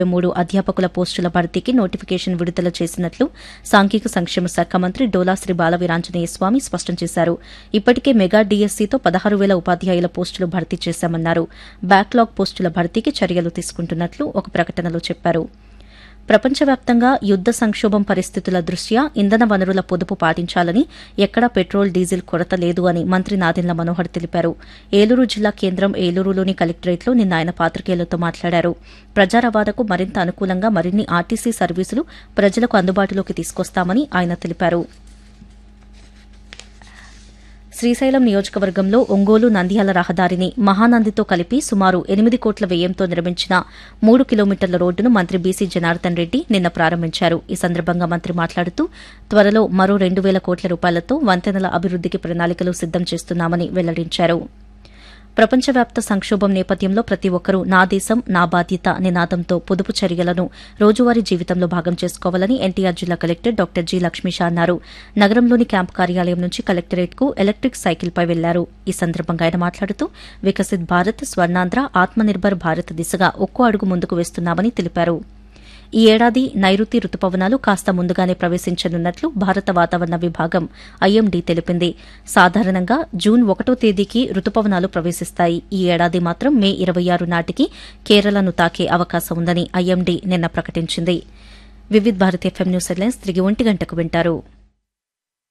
మూడు అధ్యాపకుల పోస్టుల భర్తీకి నోటిఫికేషన్ విడుదల చేసినట్లు సాంఘిక సంక్షేమ శాఖ మంత్రి డోలా శ్రీ బాలవీరాంజనేయ స్వామి స్పష్టం చేశారు ఇప్పటికే మెగా డీఎస్సీతో పదహారు వేల ఉపాధ్యాయుల పోస్టులు భర్తీ చేశామన్నారు బ్యాక్లాగ్ పోస్టుల భర్తీకి చర్యలు తీసుకుంటున్నట్లు ఒక ప్రకటనలో చెప్పారు ప్రపంచవ్యాప్తంగా యుద్ద సంక్షోభం పరిస్థితుల దృష్ట్యా ఇంధన వనరుల పొదుపు పాటించాలని ఎక్కడా పెట్రోల్ డీజిల్ కొరత లేదు అని మంత్రి నాదెండ్ల మనోహర్ తెలిపారు ఏలూరు జిల్లా కేంద్రం ఏలూరులోని కలెక్టరేట్లో నిన్న ఆయన పాత్రికేయులతో మాట్లాడారు ప్రజా రవాణాకు మరింత అనుకూలంగా మరిన్ని ఆర్టీసీ సర్వీసులు ప్రజలకు అందుబాటులోకి తీసుకొస్తామని ఆయన తెలిపారు శ్రీశైలం నియోజకవర్గంలో ఒంగోలు నంద్యాల రహదారిని మహానందితో కలిపి సుమారు ఎనిమిది కోట్ల వ్యయంతో నిర్మించిన మూడు కిలోమీటర్ల రోడ్డును మంత్రి బీసీ జనార్దన్ రెడ్డి నిన్న ప్రారంభించారు ఈ సందర్భంగా మంత్రి మాట్లాడుతూ త్వరలో మరో రెండు వేల కోట్ల రూపాయలతో వంతెనల అభివృద్దికి ప్రణాళికలు సిద్దం చేస్తున్నామని వెల్లడించారు ప్రపంచవ్యాప్త సంక్షోభం నేపథ్యంలో ప్రతి ఒక్కరూ నా దేశం నా బాధ్యత నినాదంతో పొదుపు చర్యలను రోజువారీ జీవితంలో భాగం చేసుకోవాలని ఎన్టీఆర్ జిల్లా కలెక్టర్ డాక్టర్ జి లక్ష్మీష అన్నారు నగరంలోని క్యాంపు కార్యాలయం నుంచి కలెక్టరేట్ కు ఎలక్ట్రిక్ సైకిల్పై వెళ్లారు ఈ సందర్భంగా ఆయన మాట్లాడుతూ వికసిత్ భారత్ స్వర్ణాంధ్ర ఆత్మనిర్భర్ భారత్ దిశగా ఒక్కో అడుగు ముందుకు వేస్తున్నామని తెలిపారు ఈ ఏడాది నైరుతి రుతుపవనాలు కాస్త ముందుగానే ప్రవేశించనున్నట్లు భారత వాతావరణ విభాగం ఐఎండీ తెలిపింది సాధారణంగా జూన్ ఒకటో తేదీకి రుతుపవనాలు ప్రవేశిస్తాయి ఈ ఏడాది మాత్రం మే ఇరవై ఆరు నాటికి కేరళను తాకే అవకాశం ఉందని ఐఎండీ నిన్న ప్రకటించింది Vividh Bharat FM news headlines తిరిగి ఒంటి గంటకు వింటారు